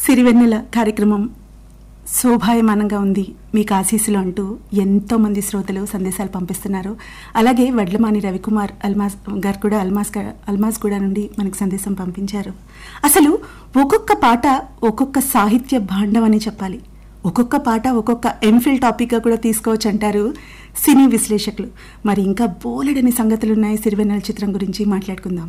సిరివెన్నెల కార్యక్రమం శోభాయమానంగా ఉంది మీకు ఆశీస్సులు అంటూ ఎంతో మంది శ్రోతలు సందేశాలు పంపిస్తున్నారు అలాగే వడ్లమాని రవికుమార్ అల్మాస్ గారు కూడా అల్మాస్ గా- అల్మాస్ కూడా నుండి మనకు సందేశం పంపించారు అసలు ఒక్కొక్క పాట ఒక్కొక్క సాహిత్య భాండం అని చెప్పాలి ఒక్కొక్క పాట ఒక్కొక్క ఎంఫిల్ టాపిక్గా కూడా తీసుకోవచ్చు అంటారు సినీ విశ్లేషకులు మరి ఇంకా బోలెడని సంగతులు ఉన్నాయి సిరివెన్నెల చిత్రం గురించి మాట్లాడుకుందాం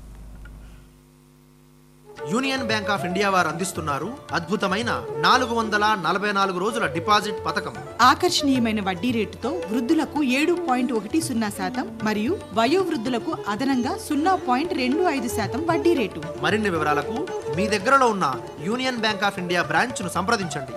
యూనియన్ బ్యాంక్ ఆఫ్ ఇండియా వారు అందిస్తున్నారు అద్భుతమైన నాలుగు వందల నలభై నాలుగు రోజుల డిపాజిట్ పథకం ఆకర్షణీయమైన వడ్డీ రేటుతో వృద్ధులకు ఏడు పాయింట్ ఒకటి సున్నా శాతం మరియు వయోవృద్ధులకు అదనంగా సున్నా పాయింట్ రెండు ఐదు శాతం వడ్డీ రేటు మరిన్ని వివరాలకు మీ దగ్గరలో ఉన్న యూనియన్ బ్యాంక్ ఆఫ్ ఇండియా బ్రాంచ్ను సంప్రదించండి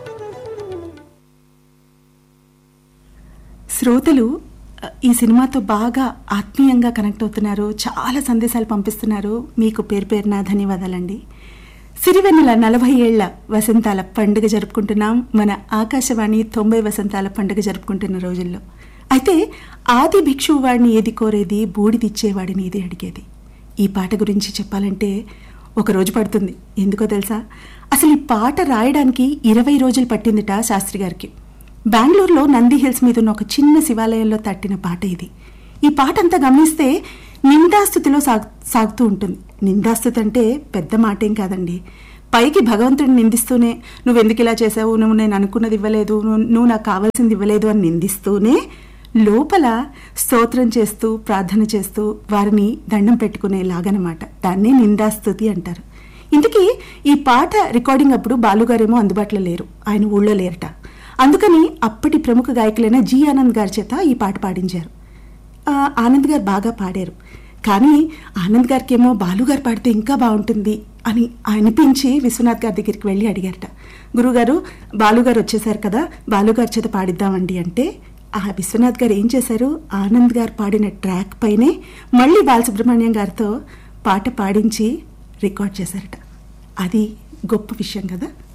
శ్రోతలు అ, ఈ సినిమాతో బాగా ఆత్మీయంగా కనెక్ట్ అవుతున్నారు చాలా సందేశాలు పంపిస్తున్నారు మీకు పేరు పేరున ధన్యవాదాలండి సిరివెన్నెల నలభై ఏళ్ల వసంతాల పండుగ జరుపుకుంటున్నాం మన ఆకాశవాణి తొంభై వసంతాల పండుగ జరుపుకుంటున్న రోజుల్లో అయితే ఆది భిక్షువు వాడిని ఏది కోరేది బూడిదిచ్చేవాడిని ఏది అడిగేది ఈ పాట గురించి చెప్పాలంటే ఒక రోజు పడుతుంది ఎందుకో తెలుసా అసలు ఈ పాట రాయడానికి ఇరవై రోజులు పట్టిందిట శాస్త్రి గారికి బెంగళూరులో నంది హిల్స్ మీద ఉన్న ఒక చిన్న శివాలయంలో తట్టిన పాట ఇది ఈ పాట అంతా గమనిస్తే నిందాస్థుతిలో సాగు సాగుతూ ఉంటుంది నిందాస్థుతి అంటే పెద్ద మాట ఏం కాదండి పైకి భగవంతుడిని నిందిస్తూనే నువ్వు ఎందుకు ఇలా చేసావు నువ్వు నేను అనుకున్నది ఇవ్వలేదు నువ్వు నువ్వు నాకు కావాల్సింది ఇవ్వలేదు అని నిందిస్తూనే లోపల స్తోత్రం చేస్తూ ప్రార్థన చేస్తూ వారిని దండం పెట్టుకునేలాగనమాట దాన్నే నిందాస్తుతి అంటారు ఇంతకీ ఈ పాట రికార్డింగ్ అప్పుడు బాలుగారేమో అందుబాటులో లేరు ఆయన ఊళ్ళో లేరట అందుకని అప్పటి ప్రముఖ గాయకులైన జి ఆనంద్ గారి చేత ఈ పాట పాడించారు ఆ, ఆనంద్ గారు బాగా పాడారు కానీ ఆనంద్ గారికి ఏమో బాలుగారు పాడితే ఇంకా బాగుంటుంది అని అనిపించి విశ్వనాథ్ గారి దగ్గరికి వెళ్ళి అడిగారట గురుగారు బాలుగారు వచ్చేసారు కదా బాలుగారి చేత పాడిద్దామండి అంటే ఆ విశ్వనాథ్ గారు ఏం చేశారు ఆనంద్ గారు పాడిన ట్రాక్ పైనే మళ్ళీ బాలసుబ్రహ్మణ్యం గారితో పాట పాడించి రికార్డ్ చేశారట అది గొప్ప విషయం కదా